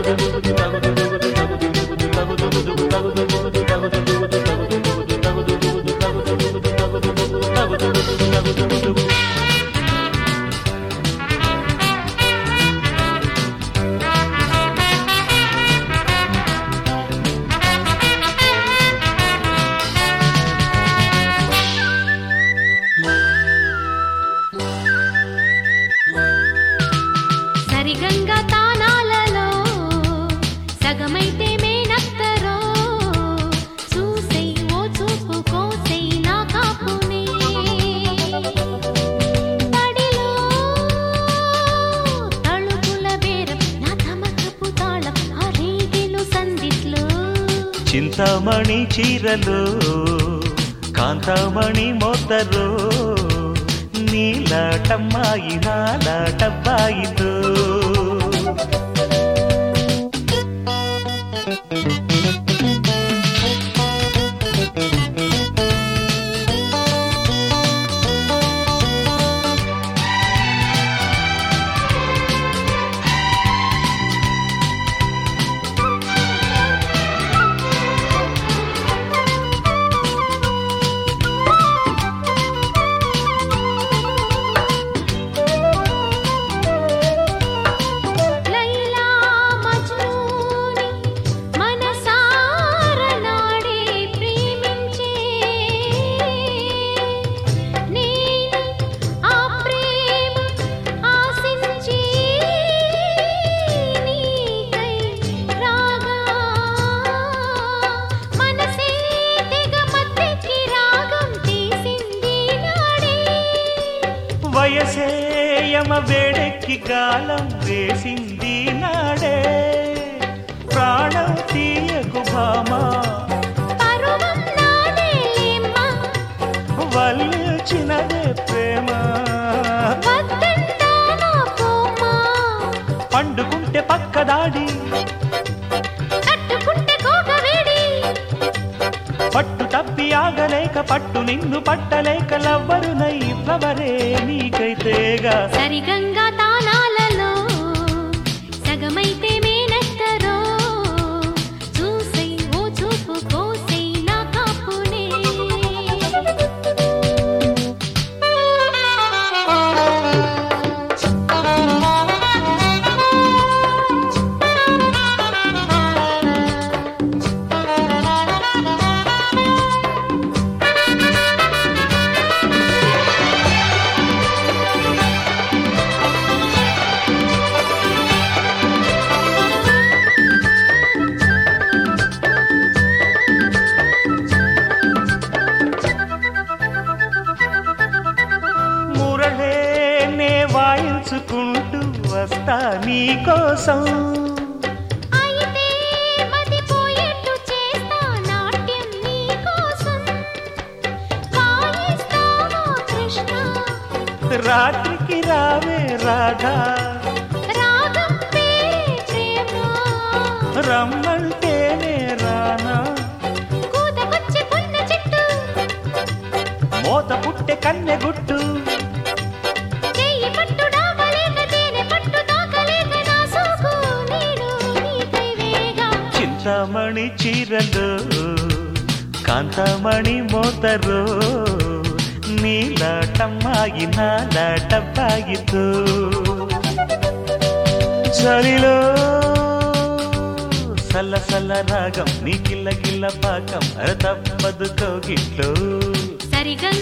సరిగంగా తానాలలో సగమైతే మేనత్తరో చూసై ఓ చూపు కోసై నా కాపునే తడిలో తళుకుల బేరం నా తమకపు తాళం ఆ రేగిలు సందిట్లో చింతామణి చీరలు కాంతామణి మోతరు నీలాటమ్మాయి నాలాటబ్బాయితో లైలా మజ్నూని మనసార నాడే ప్రేమించే నేను ఆ ప్రేమ ఆశించి నీకై రాగా మనసే తెగ మత్తెక్కి రాగం తీసింది నాడే వయసే యమ వేడెక్కి గాలం వేసింది నాడే ప్రాణం తీయకు భామా పరువం నాదేలేమ్మా వల్చినదే ప్రేమ వద్దంటానా పోమ్మా పండుకుంటే పక్కదాడి కట్టుకుంటే కోక వేడి పట్టు తప్పి ఆగలేక పట్టు నిన్ను పట్టలేక లవ్వరునై ఫ్లవరే నీకైతేగా సరిగంగా తానాలలో సగమైతే మేనత్తరో చూసై ఓ చూపు కోసై నా కాపునే మురళే నే వాయించుకుంటూ వస్తా నీకోసం అయితే మతిపోయేట్టు చేస్తా నాట్యం నీకోసం కాయిస్తావా కృష్ణ రాత్రికి రావే రాధా రాగం పేరే ప్రేమ రమ్మంటేనే రానా కూతకొచ్చి పున్న చెట్టు మోత పుట్టె కన్నె గుట్టు చెయ్యి పట్టు డాగలేక తేనె పట్టు తాకలేక నా సోకు నేను నీకై వేగా చింతామణి చీరలు కాంతామణి మోతరు నీలాటమ్మాయి నాలాటబ్బాయితో చలిలో సల్ల సల్ల రాగం నీ కిల్ల కిల్ల పాకం అర తప్పదు కోగిట్లో సరిగంగా